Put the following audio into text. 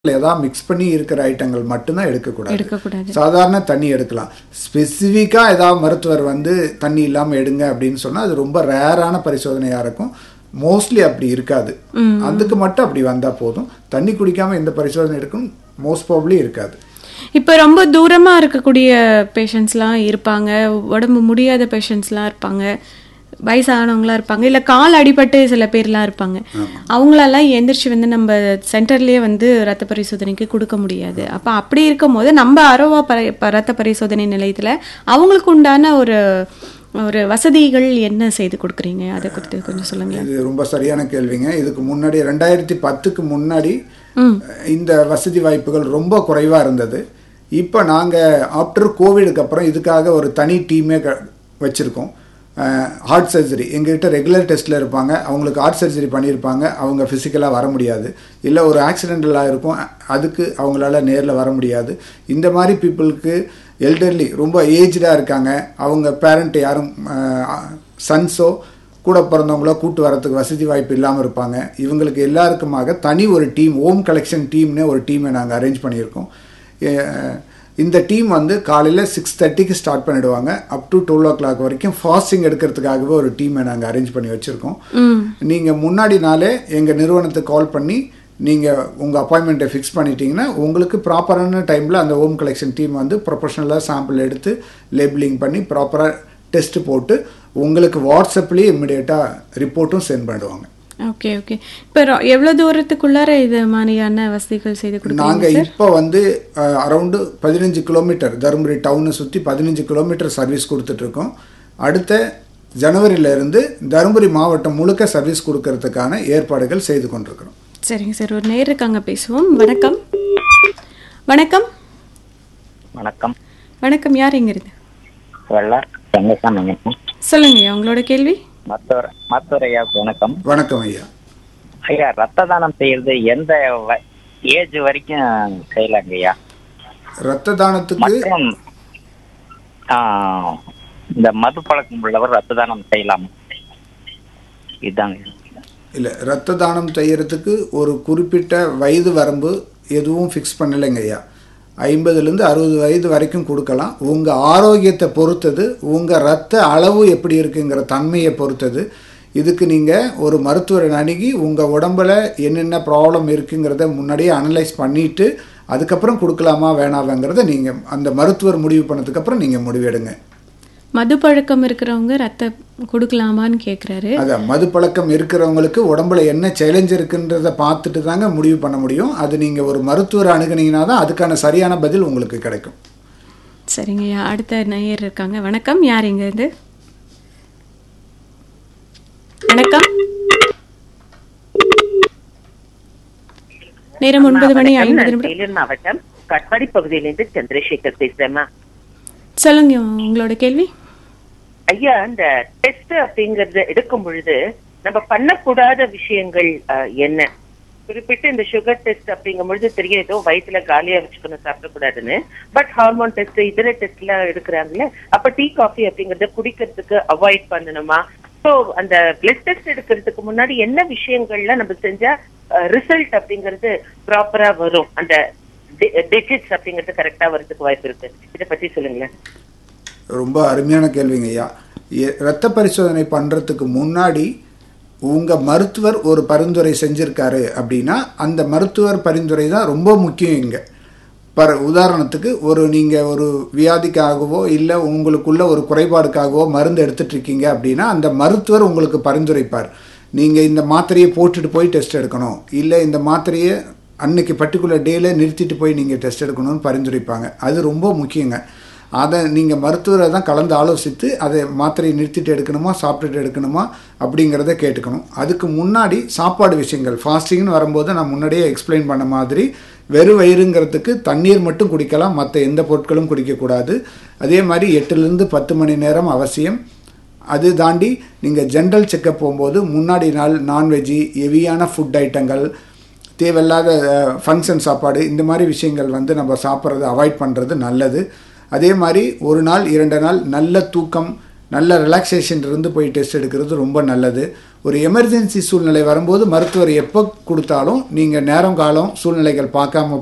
ஏதாவது மிக்ஸ் பண்ணி இருக்கிற ஐட்டங்கள் மட்டும்தான் எடுக்கக்கூடாது எடுக்கக்கூடாது சாதாரண தண்ணி எடுக்கலாம் ஸ்பெசிஃபிக்காக ஏதாவது மருத்துவர் வந்து தண்ணி இல்லாமல் எடுங்க அப்படின்னு சொன்னால் அது ரொம்ப ரேரான பரிசோதனையாக இருக்கும் மோஸ்ட்லி அப்படி இருக்காது அதுக்கு மட்டும் அப்படி வந்தால் போதும் தண்ணி குடிக்காமல் எந்த பரிசோதனை எடுக்கணும் மோஸ்ட் ப்ராப்ளி இருக்காது இப்போ ரொம்ப தூரமா இருக்கக்கூடிய பேஷண்ட்ஸ்லாம் இருப்பாங்க உடம்பு முடியாத பேஷண்ட்ஸ்லாம் இருப்பாங்க வயசானவங்களா இருப்பாங்க இல்ல கால் அடிபட்டு சில பேர்லாம் இருப்பாங்க அவங்களெல்லாம் எந்திரிச்சு வந்து நம்ம சென்டர்லயே வந்து ரத்த பரிசோதனைக்கு கொடுக்க முடியாது அப்ப அப்படி இருக்கும் போது நம்ம அரோவா பரி ப- ரத்த பரிசோதனை நிலையத்துல அவங்களுக்கு உண்டான ஒரு ஒரு வசதிகள் என்ன செய்து கொடுக்குறீங்க அதை குறித்து கொஞ்சம் சொல்லுங்களேன் இது ரொம்ப சரியான கேள்விங்க இதுக்கு முன்னாடி ரெண்டாயிரத்தி பத்துக்கு முன்னாடி இந்த வசதி வாய்ப்புகள் ரொம்ப குறைவாக இருந்தது இப்போ நாங்கள் ஆஃப்டர் கோவிடுக்கு அப்புறம் இதுக்காக ஒரு தனி டீமே க வச்சுருக்கோம் ஹார்ட் சர்ஜரி எங்ககிட்ட ரெகுலர் டெஸ்ட்டில் இருப்பாங்க அவங்களுக்கு ஹார்ட் சர்ஜரி பண்ணியிருப்பாங்க அவங்க ஃபிசிக்கலாக வர முடியாது இல்லை ஒரு ஆக்சிடென்டலாக இருக்கும் அதுக்கு அவங்களால நேரில் வர முடியாது இந்த மாதிரி பீப்புளுக்கு எல்டர்லி ரொம்ப ஏஜ்டாக இருக்காங்க அவங்க பேரண்ட் யாரும் சன்ஸோ கூட பிறந்தவங்களோ கூட்டு வரத்துக்கு வசதி வாய்ப்பு இல்லாமல் இருப்பாங்க இவங்களுக்கு எல்லாருக்குமாக தனி ஒரு டீம் ஹோம் கலெக்ஷன் டீம்னு ஒரு டீமை நாங்கள் அரேஞ்ச் பண்ணியிருக்கோம் எ- இந்த டீம் வந்து காலையில் சிக்ஸ் தேர்ட்டிக்கு ஸ்டார்ட் பண்ணிடுவாங்க up to twelve o'clock வரைக்கும் ஃபாஸ்டிங் எடுக்கிறதுக்காகவே ஒரு டீமை நாங்கள் அரேஞ்ச் பண்ணி வச்சுருக்கோம் நீங்கள் முன்னாடி நாளே எங்கள் நிறுவனத்துக்கு கால் பண்ணி நீங்கள் உங்கள் அப்பாயின்மெண்ட்டை ஃபிக்ஸ் பண்ணிட்டீங்கன்னா உங்களுக்கு ப்ராப்பரான டைமில் அந்த ஹோம் கலெக்ஷன் டீம் வந்து ப்ரொஃபஷனலாக சாம்பிள் எடுத்து லேபிளிங் பண்ணி ப்ராப்பராக டெஸ்ட் போட்டு உங்களுக்கு வாட்ஸ்அப்லேயே இம்மிடியேட்டாக ரிப்போர்ட்டும் சென்ட் பண்ணிடுவாங்க ஓகே ஓகே இப்போ ரொ- எவ்வளவு தூரத்துக்குள்ளார இது மாதிரியான வசதிகள் செய்து கொடுக்குறீங்க நாங்கள் இப்போ வந்து அரௌண்டு பதினஞ்சு கிலோமீட்டர் தருமபுரி டவுனை சுற்றி பதினஞ்சு கிலோமீட்டர் சர்வீஸ் கொடுத்துட்ருக்கோம் அடுத்த ஜனவரியில இருந்து தருமபுரி மாவட்டம் முழுக்க சர்வீஸ் கொடுக்கறதுக்கான ஏற்பாடுகள் செய்து கொண்டிருக்கிறோம் சரிங்க சார் ஒரு நேர் இருக்காங்க பேசுவோம் வணக்கம் வணக்கம் வணக்கம் வணக்கம் யார் எங்க இருந்து வெள்ளார் ரங்கசாமிங்க சொல்லுங்க உங்களோட கேள்வி மருத்துவர் மருத்துவர் ஐயா வணக்கம் வணக்கம் ஐயா ஐயா ரத்த தானம் செய்யறது எந்த ஏஜ் வரைக்கும் செய்யலாங்க ஐயா ரத்த தானத்துக்கு மற்றும் ஆ, இந்த மது பழக்கம் உள்ளவர் ரத்த தானம் செய்யலாம் இதுதாங்க இல்லை ரத்த தானம் செய்யறதுக்கு ஒரு குறிப்பிட்ட வயது வரம்பு எதுவும் ஃபிக்ஸ் பண்ணலைங்க ஐயா ஐம்பதுலேருந்து அறுபது வயது வரைக்கும் கொடுக்கலாம் உங்கள் ஆரோக்கியத்தை பொறுத்தது உங்கள் ரத்த அளவு எப்படி இருக்குங்கிற தன்மையை பொறுத்தது இதுக்கு நீங்கள் ஒரு மருத்துவரை அணுகி உங்கள் உடம்புல என்னென்ன ப்ராப்ளம் இருக்குங்கிறத முன்னாடியே அனலைஸ் பண்ணிவிட்டு அதுக்கப்புறம் கொடுக்கலாமா வேணாவாங்கிறத நீங்கள் அந்த மருத்துவர் முடிவு பண்ணதுக்கப்புறம் நீங்கள் முடிவெடுங்க மது பழக்கம் இருக்கிறவங்க ரத்த கொடுக்கலாமான்னு கேக்குறாரு அதான் மது பழக்கம் இருக்கிறவங்களுக்கு உடம்புல என்ன சேலஞ்ச் இருக்குன்றத பார்த்துட்டு தாங்க முடிவு பண்ண முடியும் அது நீங்கள் ஒரு மருத்துவர் அணுகுனீங்கன்னா தான் அதுக்கான சரியான பதில் உங்களுக்கு கிடைக்கும் சரிங்க ஐயா அடுத்த நேயர் இருக்காங்க வணக்கம் யார் எங்க இருந்து வணக்கம் நேரம் ஒன்பது மணி வணக்கம். ஐம்பது நான் நிமிடம் வேலூர் மாவட்டம் கட்பாடி பகுதியிலிருந்து சந்திரசேகர் பேசுறேம்மா சொல்லுங்க உங்களோட கேள்வி ஐயா இந்த டெஸ்ட் அப்படிங்கறது எடுக்கும் பொழுது நம்ம பண்ணக்கூடாத விஷயங்கள் அஹ், என்ன குறிப்பிட்டு இந்த சுகர் டெஸ்ட் அப்படிங்கும் பொழுது தெரியும் ஏதோ வயிற்றுல காலியா வச்சுக்கணும் சாப்பிடக்கூடாதுன்னு பட் ஹார்மோன் டெஸ்ட் இதர டெஸ்ட் எல்லாம் எடுக்கிறாங்கல்ல அப்ப டீ காஃபி அப்படிங்கறத குடிக்கிறதுக்கு அவாய்ட் பண்ணணுமா ஸோ அந்த பிளட் டெஸ்ட் எடுக்கிறதுக்கு முன்னாடி என்ன விஷயங்கள்ல நம்ம செஞ்சா ரிசல்ட் அப்படிங்கிறது ப்ராப்பரா வரும் அந்த டிஜிட்ஸ் அப்படிங்கிறது கரெக்டா வரதுக்கு வாய்ப்பு இருக்கு இதை பத்தி சொல்லுங்களேன் ரொம்ப அருமையான கேள்விங்க ஐயா எ- இரத்த பரிசோதனை பண்ணுறதுக்கு முன்னாடி உங்கள் மருத்துவர் ஒரு பரிந்துரை செஞ்சுருக்காரு அப்படின்னா அந்த மருத்துவர் பரிந்துரை தான் ரொம்ப முக்கியம் இங்கே பர உதாரணத்துக்கு ஒரு நீங்கள் ஒரு வியாதிக்காகவோ இல்லை உங்களுக்குள்ள ஒரு குறைபாடுக்காகவோ மருந்து எடுத்துட்டு இருக்கீங்க அப்படின்னா அந்த மருத்துவர் உங்களுக்கு பரிந்துரைப்பார் நீங்கள் இந்த மாத்திரையை போட்டுட்டு போய் டெஸ்ட் எடுக்கணும் இல்லை இந்த மாத்திரையை அன்னைக்கு பர்டிகுலர் டேல நிறுத்திட்டு போய் நீங்கள் டெஸ்ட் எடுக்கணும்னு பரிந்துரைப்பாங்க அது ரொம்ப முக்கியங்க அதை நீங்கள் மருத்துவரை தான் கலந்து ஆலோசித்து அதை மாத்திரையை நிறுத்திட்டு எடுக்கணுமா சாப்பிட்டுட்டு எடுக்கணுமா அப்படிங்கிறத கேட்டுக்கணும் அதுக்கு முன்னாடி சாப்பாடு விஷயங்கள் ஃபாஸ்டிங்னு வரும்போது நான் முன்னாடியே எக்ஸ்பிளைன் பண்ண மாதிரி வெறும் வயிறுங்கிறதுக்கு தண்ணீர் மட்டும் குடிக்கலாம் மற்ற எந்த பொருட்களும் குடிக்கக்கூடாது அதே மாதிரி எட்டுலேருந்து பத்து மணி நேரம் அவசியம் அது தாண்டி நீங்கள் ஜென்ரல் செக்கப் போகும்போது முன்னாடி நாள் நான்வெஜ்ஜி ஹெவியான ஃபுட் ஐட்டங்கள் தேவையில்லாத ஃபங்க்ஷன் சாப்பாடு இந்த மாதிரி விஷயங்கள் வந்து நம்ம சாப்பிட்றத அவாய்ட் பண்ணுறது நல்லது அதே மாதிரி ஒரு நாள் இரண்டு நாள் நல்ல தூக்கம் நல்ல ரிலாக்ஸேஷன் இருந்து போய் டெஸ்ட் எடுக்கிறது ரொம்ப நல்லது ஒரு எமர்ஜென்சி சூழ்நிலை வரும்போது மருத்துவர் எப்போ கொடுத்தாலும் நீங்கள் நேரம் காலம் சூழ்நிலைகள் பார்க்காம